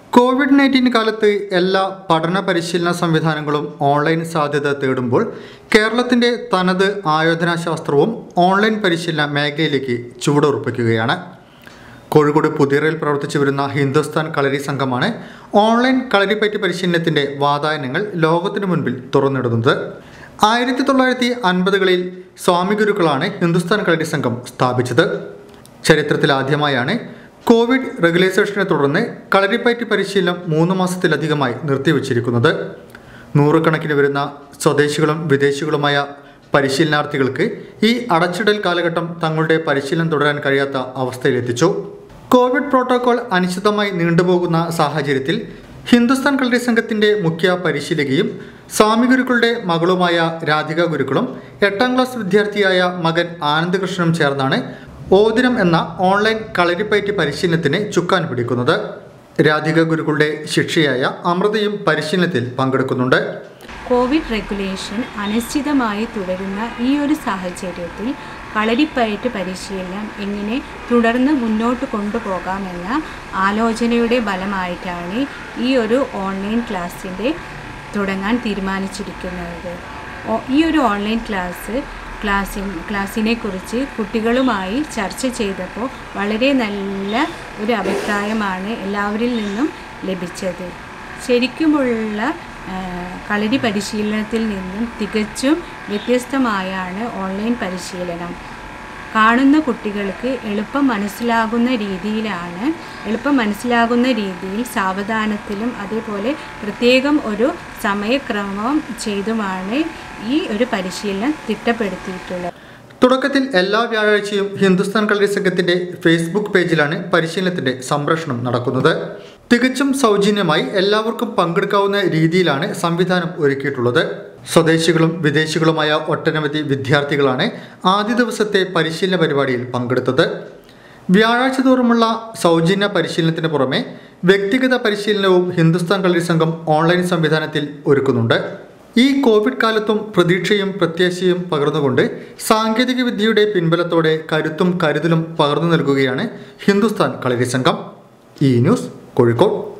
Covid nineteen കാലത്ത് എല്ലാ പഠന പരിശീലന സംവിധാനങ്ങളും ഓൺലൈൻ സാധ്യത തേടുമ്പോൾ കേരളത്തിൻ്റെ തനത് ആയോധനാശാസ്ത്രവും ഓൺലൈൻ പരിശീലന മേഖലയിലേക്ക് ചുവടുറപ്പിക്കുകയാണ് കോഴിക്കോട് പുതിയറയിൽ പ്രവർത്തിച്ചു വരുന്ന ഹിന്ദുസ്ഥാൻ കളരി സംഘമാണ് ഓൺലൈൻ കളരിപ്പയറ്റ് പരിശീലനത്തിൻ്റെ വാതായനങ്ങൾ ലോകത്തിനു മുൻപിൽ തുറന്നിടുന്നത് ആയിരത്തി തൊള്ളായിരത്തി അൻപതുകളിൽ സ്വാമി ഗുരുക്കളാണ് ഹിന്ദുസ്ഥാൻ കളരി സംഘം സ്ഥാപിച്ചത് ചരിത്രത്തിൽ ആദ്യമായാണ് കോവിഡ് റെഗുലേഷനെ തുടർന്ന് കളരിപ്പയറ്റ് പരിശീലനം മൂന്ന് മാസത്തിലധികമായി നിർത്തിവച്ചിരിക്കുന്നത് നൂറുകണക്കിന് വരുന്ന സ്വദേശികളും വിദേശികളുമായ പരിശീലനാർത്ഥികൾക്ക് ഈ അടച്ചിടൽ കാലഘട്ടം തങ്ങളുടെ പരിശീലനം തുടരാൻ കഴിയാത്ത അവസ്ഥയിലെത്തിച്ചു കോവിഡ് പ്രോട്ടോകോൾ അനിശ്ചിതമായി നീണ്ടുപോകുന്ന സാഹചര്യത്തിൽ ഹിന്ദുസ്ഥാൻ കളരി സംഘത്തിന്റെ മുഖ്യ പരിശീലകയും സ്വാമി ഗുരുക്കളുടെ മകളുമായ രാധിക ഗുരുക്കളും എട്ടാം ക്ലാസ് വിദ്യാർത്ഥിയായ മകൻ ആനന്ദകൃഷ്ണനും ചേർന്നാണ് ഓതിരം എന്ന ഓൺലൈൻ കളരിപ്പയറ്റ് പരിശീലനത്തിന് ചുക്കാൻ പിടിക്കുന്നത് രാധിക ഗുരുക്കളുടെ ശിക്ഷയായ അമൃതയും പരിശീലനത്തിൽ പങ്കെടുക്കുന്നുണ്ട് കോവിഡ് റെഗുലേഷൻ അനിശ്ചിതമായി തുടരുന്ന ഈ ഒരു സാഹചര്യത്തിൽ കളരിപ്പയറ്റ് പരിശീലനം എങ്ങനെ തുടർന്ന് മുന്നോട്ട് കൊണ്ടുപോകാമെന്ന ആലോചനയുടെ ഫലമായിട്ടാണ് ഈ ഒരു ഓൺലൈൻ ക്ലാസ്സിൻ്റെ തുടങ്ങാൻ തീരുമാനിച്ചിരിക്കുന്നത് ഓ- ഈ ഒരു ഓൺലൈൻ ക്ലാസ് ക്ലാസ്സിൻ ക്ലാസ്സിനെ കുറിച്ച് കുട്ടികളുമായി ചർച്ച ചെയ്തപ്പോൾ വളരെ നല്ല ഒരു അഭിപ്രായമാണ് എല്ലാവരിൽ നിന്നും ലഭിച്ചത് ശരിക്കുമുള്ള ആ, കളരി പരിശീലനത്തിൽ നിന്നും തികച്ചും വ്യത്യസ്തമായാണ് ഓൺലൈൻ പരിശീലനം കാണുന്ന കുട്ടികൾക്ക് എളുപ്പം മനസ്സിലാകുന്ന രീതിയിലാണ് എളുപ്പം മനസ്സിലാകുന്ന രീതിയിൽ സാവധാനത്തിലും അതേപോലെ പ്രത്യേകം ഒരു സമയക്രമം ചെയ്തുമാണ് ഈ ഒരു പരിശീലനം തിട്ടപ്പെടുത്തിയിട്ടുള്ളത് തുടക്കത്തിൽ എല്ലാ വ്യാഴാഴ്ചയും ഹിന്ദുസ്ഥാൻ കളരി സംഘത്തിന്റെ ഫേസ്ബുക്ക് പേജിലാണ് പരിശീലനത്തിന്റെ സംപ്രേഷണം നടക്കുന്നത് തികച്ചും സൗജന്യമായി എല്ലാവർക്കും പങ്കെടുക്കാവുന്ന രീതിയിലാണ് സംവിധാനം ഒരുക്കിയിട്ടുള്ളത് സ്വദേശികളും വിദേശികളുമായ ഒട്ടനവധി വിദ്യാർത്ഥികളാണ് ആദ്യ ദിവസത്തെ പരിശീലന പരിപാടിയിൽ പങ്കെടുത്തത് വ്യാഴാഴ്ച തോറുമുള്ള സൗജന്യ പരിശീലനത്തിന് പുറമെ വ്യക്തിഗത പരിശീലനവും ഹിന്ദുസ്ഥാൻ കളരി സംഘം ഓൺലൈൻ സംവിധാനത്തിൽ ഒരുക്കുന്നുണ്ട് ഈ കോവിഡ് കാലത്തും പ്രതീക്ഷയും പ്രത്യാശയും പകർന്നുകൊണ്ട് സാങ്കേതിക വിദ്യയുടെ പിൻബലത്തോടെ കരുത്തും കരുതലും പകർന്നു നൽകുകയാണ് ഹിന്ദുസ്ഥാൻ കളരി സംഘം ഈ ന്യൂസ് കോഴിക്കോട്